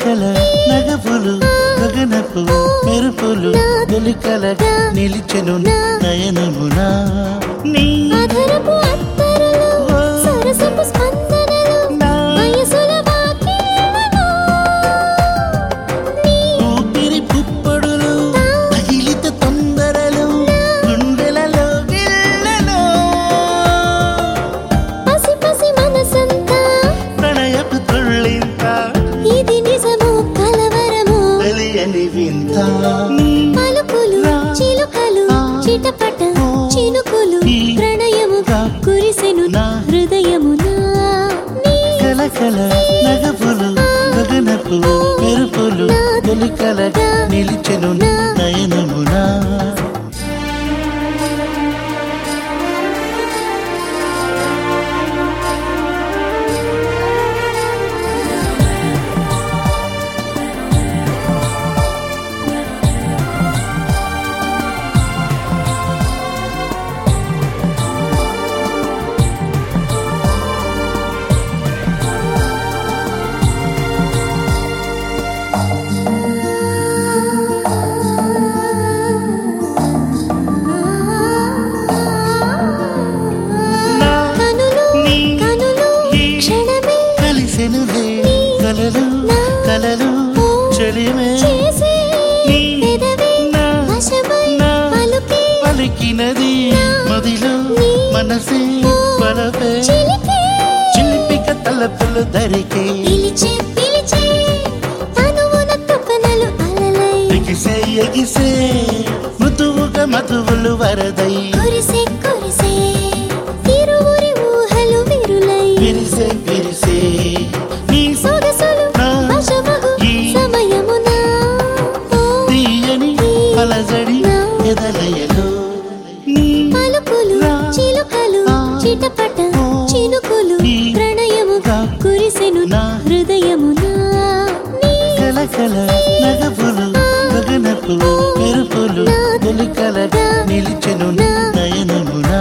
కల నగపులు గగనపు మెరుపులు తొలికలగా నిలిచెను నయనమునా నీ అధరపు అత్తరులు సరసపు స్పందనలు వయసుల వాకిళ్లలో నీ ఊపిరి పుప్పొడులు తగిలిత తొందరలు గుండెలలో గిల్లలో పసి పసి మనసంతా ప్రణయపు తుళ్ళింత ఇది నిజము కలవరము తెలియని వింత పలుకులు చిలుకలు చిటపట చినుకులు ప్రణయముగా కురిసెను నా హృదయమునా నీ కలకల నగపులు గగనపు మెరుపులు తొలికలగా నిలిచెను నయనమునా నా కనులు నీ కనులు ఈ క్షణమే కలిసెనులే కలలు కలలు చెలిమే చేసే నీ పెదవే నా వశమై నా పలుకే పలికినది మదిలో మనసే పలపే చిలికే చిలిపిక తలపులు దరికే పిలిచే పిలిచే తనువున తుఫనలు అలలై ఎగిసే ఎగిసే మృదువుగా మధువులు వరదై కురిసే కురిసే తిరువురి ఊహలు విరులై విరిసే విరిసే నీ సొగసులు నా వశమగు ఈ సమయమున ఓ తీయని అలజడి ఎదలయలో నీ పలుకులు నా చిలుకలు ఆ చిటపట ఓ చినుకులు ఈ ప్రణయముగా కురిసెను నా హృదయమునా నీ కలకల నగపులు గగనపు మెరుపులు తొలికలగా నిలిచెను నయనమునా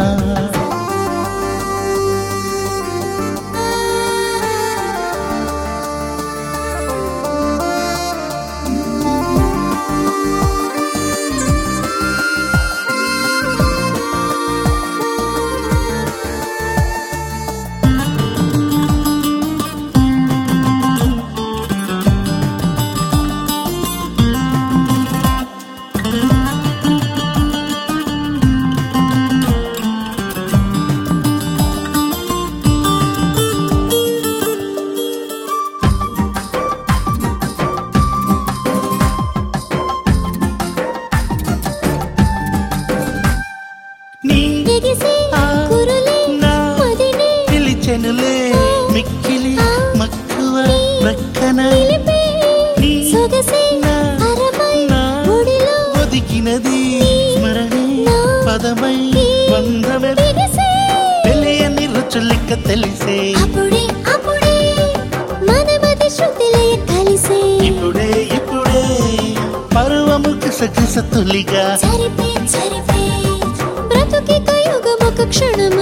నీ ఎగిసే ఆ కురులే నా మదినే పిలిచెనులే మిక్కిలి మక్కువ ప్రక్కన నిలిపే నీ సొగసే నా అరమై నా ఒడిలో ఒదిగినది స్మరణే పదమై బంధమే బిగిసే తెలియని రుచులిక తెలిసే అప్పుడే అప్పుడే మనమది శృతిలయ కలిసే ఇప్పుడే ఇప్పుడే పర్వము కిసకిస తొలిగా చరిపే చరిపే బ్రతుకి కయుగమొక క్షణమ